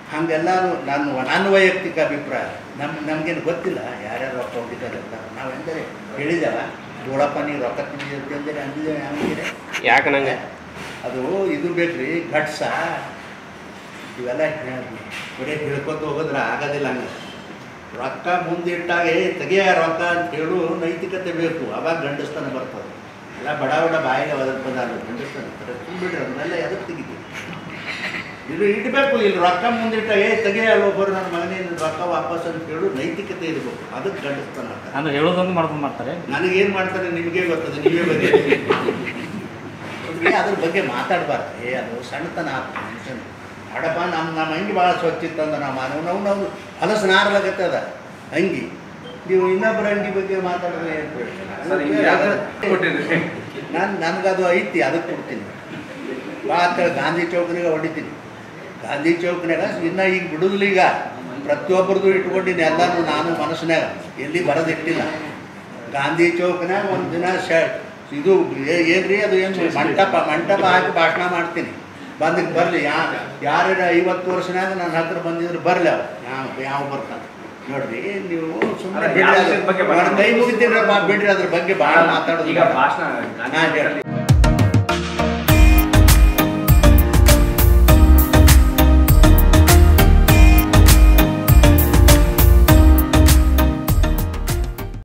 ಹಾಗೆಲ್ಲಾನು ನಾನು ನನ್ನ ವೈಯಕ್ತಿಕ ಅಭಿಪ್ರಾಯ ನಮ್ಮ ನಮಗೇನು ಗೊತ್ತಿಲ್ಲ ಯಾರ್ಯಾರು ರೊಕ್ಕ ಹೊಂದಿದ್ದಾರೆ ಅಂತ ನಾವೆಂದರೆ ಹೇಳಿದೆವ ಗೋಳಪ್ಪ ನೀವು ರೊಕ್ಕ ತಿಂದಿದ್ದೀರಿ ಅಂದರೆ ಅಂದಿದ್ದೇವೆ ಹಂಗಿದೆ ಯಾಕೆ ನಂಗೆ ಅದು ಇದು ಬೇಕ್ರಿ ಘಟ್ಸ ಇವೆಲ್ಲ ಹೇ- ಬರೀ ಹೇಳ್ಕೊತ ಹೋಗೋದ್ರೆ ಆಗೋದಿಲ್ಲ ಹಂಗೆ ರೊಕ್ಕ ಮುಂದಿಟ್ಟಾಗ ಏ ತೆಗಿಯ ರೊಕ್ಕ ಅಂತ ಹೇಳು ನೈತಿಕತೆ ಬೇಕು ಅವಾಗ ಗಂಡಸ್ತನ ಬರ್ತದೆ ಎಲ್ಲ ಬಡ ಬಡ ಬಾಯಿಗೆ ಅದ್ರ ಬಂದಾರು ಗಂಡಸ್ತನ ತುಂಬಿಡ್ರಿ ಅದನ್ನೆಲ್ಲ ಎದಕ್ಕೆ ತೆಗಿತೀವಿ ಇದು ಇಡಬೇಕು ಇಲ್ಲಿ ರೊಕ್ಕ ಮುಂದಿಟ್ಟ ಏ ತೆಗಿಯ ಒಬ್ಬರು ನನ್ನ ಮಗನೇನು ರೊಕ್ಕ ವಾಪಸ್ ಅಂತ ಹೇಳು ನೈತಿಕತೆ ಇರಬೇಕು ಅದಕ್ಕೆ ಗಂಡಸ್ತನ ಅಂತಾರೆ ಅಂದ್ರೆ ಹೇಳೋದೊಂದು ಮಾಡೋದು ಮಾಡ್ತಾರೆ ನನಗೇನು ಮಾಡ್ತಾರೆ ನಿಮಗೆ ಗೊತ್ತದೆ ನೀವೇ ಬಗ್ಗೆ ಅದ್ರ ಬಗ್ಗೆ ಮಾತಾಡಬಾರ್ದು ಏ ಅದು ಸಣ್ಣತನ ಆಗ್ತದೆ ಮನುಷ್ಯನ ಅಡಪ್ಪ ನಮ್ಮ ನಮ್ಮ ಅಂಗಿ ಭಾಳ ಸ್ವಚ್ಛ ಇತ್ತಂದ ನಾವು ನಾವು ನಾವು ನಾವು ಹೊಲಸು ನಾರ್ಲಾಗತ್ತದ ಅಂಗಿ ನೀವು ಇನ್ನೊಬ್ಬರ ಅಂಗಿ ಬಗ್ಗೆ ಮಾತಾಡಿದ್ರೆ ಸರ್ ಹಿಂಗೆ ಯಾವ್ದಾರು ಕೊಟ್ಟಿದ್ರಿ ನಾನು ನನಗದು ಐತಿ ಅದಕ್ಕೆ ಕೊಡ್ತೀನಿ ಭಾಳ ಅಂತೇಳಿ ಗಾಂಧಿ ಚೌಕ್ನಾಗ ಹೊಡಿತೀನಿ ಗಾಂಧಿ ಚೌಕ್ನಾಗ ಇನ್ನು ಈಗ ಬಿಡುದಿಲ್ಲ ಈಗ ಪ್ರತಿಯೊಬ್ಬರದು ಇಟ್ಕೊಂಡಿನಿ ಎಲ್ಲನೂ ನಾನು ಮನಸ್ಸಿನಾಗ ಎಲ್ಲಿ ಬರೋದಿಟ್ಟಿಲ್ಲ ಗಾಂಧಿ ಚೌಕ್ನಾಗ ಒಂದು ದಿನ ಶ ಇದು ಏ- ಏನ್ರಿ ಅದು ಏನು ಮಂಟಪ ಮಂಟಪ ಹಾಕಿ ಭಾಷಣ ಮಾಡ್ತೀನಿ ಬಂದಿದ್ದು ಬರಲಿ ಯಾ ಯಾರ್ಯಾರು ಐವತ್ತು ವರ್ಷನಾಗ ನನ್ನ ಹತ್ರ ಬಂದಿದ್ರು ಬರಲಿ ಅವು ಯಾವ ಯಾವ ಬರ್ತಾನೆ ನೋಡ್ರಿ ನೀವು ಸುಮ್ಮನೆ ಅಲ್ಲ, ಯಾವ ವಿಷಯದ ಬಗ್ಗೆ ಬಿಡ್ರಿ ಅದು- ಕೈ ಮುಗಿತೀನಿ ಬಿಡ್ರಿ ಅದ್ರ ಬಗ್ಗೆ ಭಾಳ ಈಗ ಮಾತಾಡೋದು ಭಾಷಣ ಹಾಂ ಹೇಳಿ